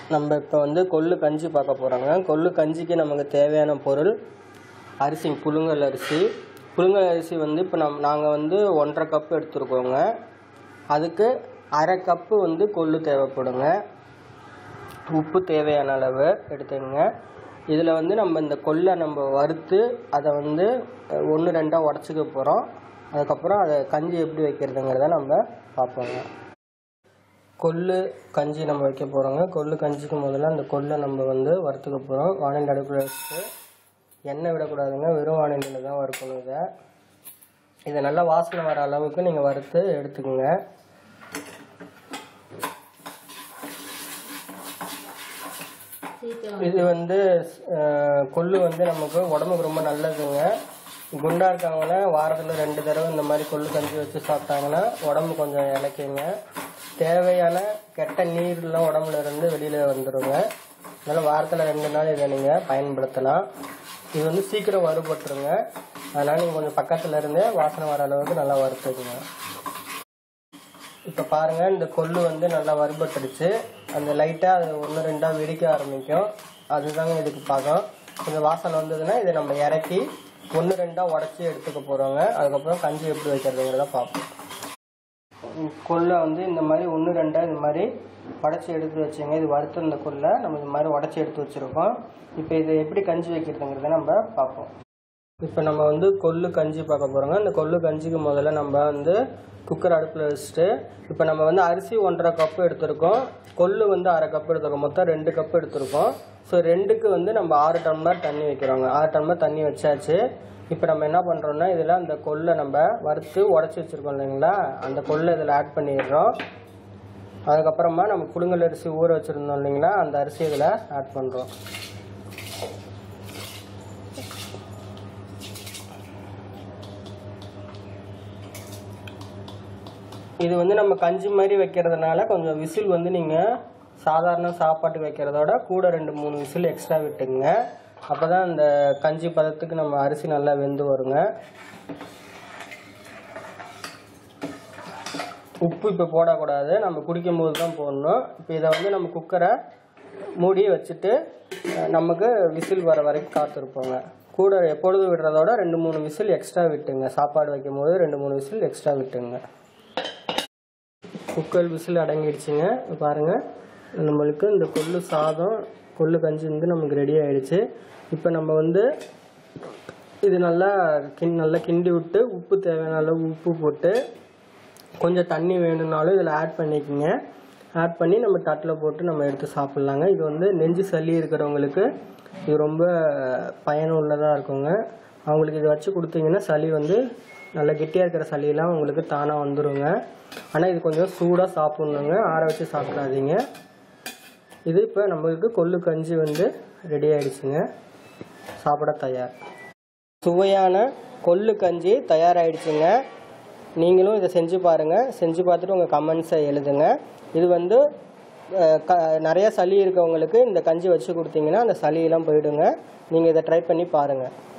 நம்ம இப்போ வந்து கொள்ளு கஞ்சி பார்க்க போகிறோங்க கொள்ளு கஞ்சிக்கு நமக்கு தேவையான பொருள் அரிசி புழுங்கல் அரிசி புழுங்கல் அரிசி வந்து இப்போ நம் நாங்கள் வந்து ஒன்றரை கப்பு எடுத்துருக்கோங்க அதுக்கு அரை கப்பு வந்து கொள்ளு தேவைப்படுங்க உப்பு தேவையான அளவு எடுத்துக்கங்க இதில் வந்து நம்ம இந்த கொல்லை நம்ம வறுத்து அதை வந்து ஒன்று ரெண்டாக உடச்சிக்க போகிறோம் அதுக்கப்புறம் அதை கஞ்சி எப்படி வைக்கிறதுங்கிறத நம்ம பார்ப்போங்க கொள்ளு கஞ்சி நம்ம வைக்க போகிறோங்க கொள்ளு கஞ்சிக்கு முதல்ல அந்த கொல்லை நம்ம வந்து வறுத்துக்க போகிறோம் வானண்டி அடுப்பில் வச்சுட்டு எண்ணெய் விடக்கூடாதுங்க வெறும் வானண்டியில் தான் வறுக்கணும் இதை இதை நல்லா வாசனை வர அளவுக்கு நீங்கள் வறுத்து எடுத்துக்கோங்க இது வந்து அஹ், கொள்ளு வந்து நமக்கு உடம்புக்கு ரொம்ப நல்லதுங்க குண்டா இருக்காங்கன்னா வாரத்தில் ரெண்டு தடவை இந்த மாதிரி கொள்ளு கஞ்சி வச்சு சாப்பிட்டாங்கன்னா உடம்பு கொஞ்சம் இளைக்குங்க தேவையான கெட்ட நீர்லாம் உடம்புல இருந்து வெளியில் வந்துடுங்க அதனால் வாரத்தில் ரெண்டு நாள் இதை நீங்கள் பயன்படுத்தலாம் இது வந்து சீக்கிரம் வறுபட்டுருங்க அதனால் நீங்கள் கொஞ்சம் பக்கத்தில் இருந்து வாசனை வர அளவுக்கு நல்லா வறுத்துக்குங்க இப்போ பாருங்க இந்த கொள்ளு வந்து நல்லா வறுபட்டுடுச்சு அந்த லைட்டாக அது ஒன்று ரெண்டாக வெடிக்க ஆரம்பிக்கும் அதுதாங்க இதுக்கு பார்க்கும் இந்த வாசனை வந்ததுன்னா இதை நம்ம இறக்கி ஒன்று ரெண்டாக உடச்சி எடுத்துக்க போகிறோங்க அதுக்கப்புறம் கஞ்சி எப்படி வைக்கிறதுங்கிறத பார்ப்போம் கொல்லை வந்து இந்த மாதிரி ஒன்று ரெண்டாக இந்த மாதிரி உடச்சி எடுத்து வச்சுங்க இது வறுத்திருந்த கொல்லை நம்ம இந்த மாதிரி உடச்சி எடுத்து வச்சுருக்கோம் இப்போ இதை எப்படி கஞ்சி வைக்கிறதுங்கிறத நம்ம பார்ப்போம் இப்போ நம்ம வந்து கொள்ளு கஞ்சி பார்க்க போகிறோங்க இந்த கொள்ளு கஞ்சிக்கு முதல்ல நம்ம வந்து குக்கர் அடுப்பில் வச்சுட்டு இப்போ நம்ம வந்து அரிசி ஒன்றரை கப்பு எடுத்திருக்கோம் கொள்ளு வந்து அரை கப்பு எடுத்திருக்கோம் மொத்தம் ரெண்டு கப்பு எடுத்திருக்கோம் ஸோ ரெண்டுக்கு வந்து நம்ம ஆறு டம்ளர் தண்ணி வைக்கிறோங்க ஆறு டம்ளர் தண்ணி வச்சாச்சு இப்போ நம்ம என்ன பண்ணுறோம்னா இதில் அந்த கொள்ளை நம்ம வறுத்து உடச்சி வச்சுருக்கோம் இல்லைங்களா அந்த கொள்ளை இதில் ஆட் பண்ணிடுறோம் அதுக்கப்புறமா நம்ம புழுங்கல் அரிசி ஊற வச்சுருந்தோம் இல்லைங்களா அந்த அரிசி இதில் ஆட் பண்ணுறோம் இது வந்து நம்ம கஞ்சி மாதிரி வைக்கிறதுனால கொஞ்சம் விசில் வந்து நீங்கள் சாதாரண சாப்பாட்டுக்கு வைக்கிறதோட கூட ரெண்டு மூணு விசில் எக்ஸ்ட்ரா விட்டுங்க அப்போ தான் அந்த கஞ்சி பதத்துக்கு நம்ம அரிசி நல்லா வெந்து வருங்க உப்பு இப்போ போடக்கூடாது நம்ம குடிக்கும்போது தான் போடணும் இப்போ இதை வந்து நம்ம குக்கரை மூடி வச்சுட்டு அஹ், நமக்கு விசில் வர வரைக்கும் காத்திருப்போங்க கூட எப்பொழுதும் விடுறதோட ரெண்டு மூணு விசில் எக்ஸ்ட்ரா விட்டுங்க சாப்பாடு வைக்கும்போது ரெண்டு மூணு விசில் எக்ஸ்ட்ரா விட்டுங்க குக்கர் விசில் அடங்கிடுச்சுங்க இப்ப பாருங்க நம்மளுக்கு இந்த கொள்ளு சாதம் கொள்ளு கஞ்சி வந்து நமக்கு ரெடி ஆயிடுச்சு இப்போ நம்ம வந்து இது நல்லா கிண் நல்லா கிண்டி விட்டு உப்பு தேவையான அளவு உப்பு போட்டு கொஞ்சம் தண்ணி வேணும்னாலும் இதில் ஆட் பண்ணிக்கோங்க ஆட் பண்ணி நம்ம தட்டில் போட்டு நம்ம எடுத்து சாப்பிட்லாங்க இது வந்து நெஞ்சு சளி இருக்கிறவங்களுக்கு இது ரொம்ப பயனுள்ளதாக இருக்குங்க அவங்களுக்கு இதை வச்சு கொடுத்தீங்கன்னா சளி வந்து நல்லா கெட்டியாக இருக்கிற சளியெல்லாம் உங்களுக்கு தானாக வந்துருங்க ஆனால் இது கொஞ்சம் சூடாக சாப்பிட்ணுங்க ஆற வச்சு சாப்பிடாதீங்க இது இப்போ நம்மளுக்கு கொள்ளு கஞ்சி வந்து ரெடி ஆயிடுச்சுங்க சாப்பிட தயார் சுவையான கொள்ளு கஞ்சி தயாராகிடுச்சுங்க நீங்களும் இதை செஞ்சு பாருங்கள் செஞ்சு பார்த்துட்டு உங்கள் கமெண்ட்ஸை எழுதுங்க இது வந்து அஹ், க நிறைய சளி இருக்கவங்களுக்கு இந்த கஞ்சி வச்சு கொடுத்தீங்கன்னா அந்த சளியெல்லாம் போயிடுங்க நீங்கள் இதை ட்ரை பண்ணி பாருங்கள்